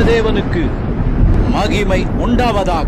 தேவனுக்கு மகிமை உண்டாவதாக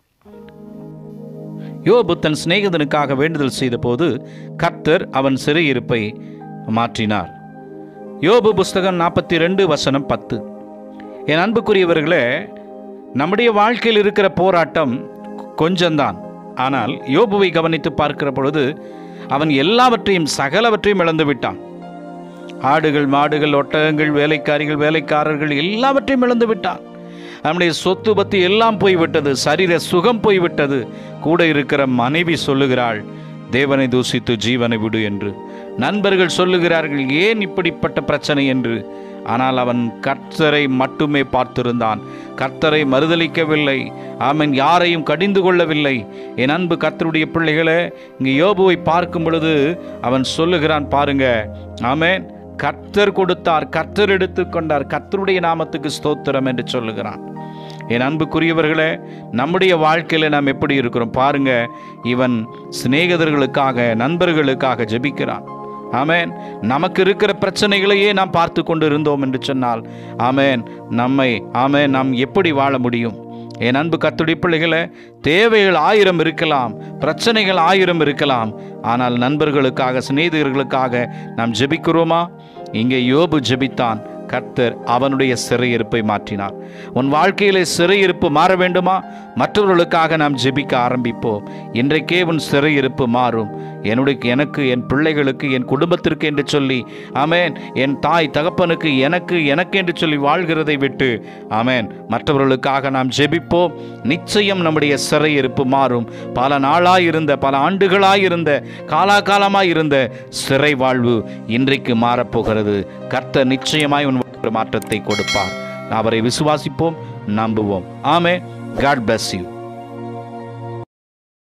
யோபு தன் சிநேகிதனுக்காக வேண்டுதல் செய்தபோது கர்த்தர் அவன் சிறையிருப்பை மாற்றினார் யோபு புஸ்தகம் நாற்பத்தி ரெண்டு வசனம் பத்து என் அன்புக்குரியவர்களே நம்முடைய வாழ்க்கையில் இருக்கிற போராட்டம் கொஞ்சம்தான் ஆனால் யோபுவை கவனித்து பார்க்கிற பொழுது அவன் எல்லாவற்றையும் சகலவற்றையும் இழந்து விட்டான் ஆடுகள் மாடுகள் ஒட்டகங்கள் வேலைக்காரிகள் வேலைக்காரர்கள் எல்லாவற்றையும் இழந்து விட்டான் நம்முடைய சொத்து பத்தி எல்லாம் போய்விட்டது சரீர சுகம் போய்விட்டது கூட இருக்கிற மனைவி சொல்லுகிறாள் தேவனை தூசித்து ஜீவனை விடு என்று நண்பர்கள் சொல்லுகிறார்கள் ஏன் இப்படிப்பட்ட பிரச்சனை என்று ஆனால் அவன் கர்த்தரை மட்டுமே பார்த்திருந்தான் கர்த்தரை மறுதலிக்கவில்லை அவன் யாரையும் கடிந்து கொள்ளவில்லை என் அன்பு கர்த்தருடைய பிள்ளைகளே இங்கே யோபுவை பார்க்கும் பொழுது அவன் சொல்லுகிறான் பாருங்க ஆமென் கர்த்தர் கொடுத்தார் கர்த்தர் எடுத்துக்கொண்டார் கர்த்தருடைய நாமத்துக்கு ஸ்தோத்திரம் என்று சொல்லுகிறான் என் அன்புக்குரியவர்களே நம்முடைய வாழ்க்கையில் நாம் எப்படி இருக்கிறோம் பாருங்க இவன் சிநேகிதர்களுக்காக நண்பர்களுக்காக ஜெபிக்கிறான் ஆமென் நமக்கு இருக்கிற பிரச்சனைகளையே நாம் பார்த்து கொண்டு இருந்தோம் என்று சொன்னால் ஆமென் நம்மை ஆமென் நாம் எப்படி வாழ முடியும் என் அன்பு கத்துடைய பிள்ளைகளே தேவைகள் ஆயிரம் இருக்கலாம் பிரச்சனைகள் ஆயிரம் இருக்கலாம் ஆனால் நண்பர்களுக்காக சிநேகிதர்களுக்காக நாம் ஜெபிக்கிறோமா இங்கே யோபு ஜெபித்தான் கர்த்தர் அவனுடைய சிறையிருப்பை மாற்றினார் உன் வாழ்க்கையிலே சிறையிருப்பு மாற வேண்டுமா மற்றவர்களுக்காக நாம் ஜெபிக்க ஆரம்பிப்போம் இன்றைக்கே உன் சிறையிருப்பு மாறும் என்னுடைய எனக்கு என் பிள்ளைகளுக்கு என் குடும்பத்திற்கு என்று சொல்லி ஆமென் என் தாய் தகப்பனுக்கு எனக்கு எனக்கு என்று சொல்லி வாழ்கிறதை விட்டு ஆமென் மற்றவர்களுக்காக நாம் ஜெபிப்போம் நிச்சயம் நம்முடைய சிறையிருப்பு மாறும் பல நாளாயிருந்த பல ஆண்டுகளாயிருந்த காலாகாலமாய் இருந்த சிறை வாழ்வு இன்றைக்கு மாறப்போகிறது கர்த்தர் நிச்சயமாய் உன் வாழ்க்கையில் மாற்றத்தை கொடுப்பார் அவரை விசுவாசிப்போம் நம்புவோம் ஆமே காட் bless you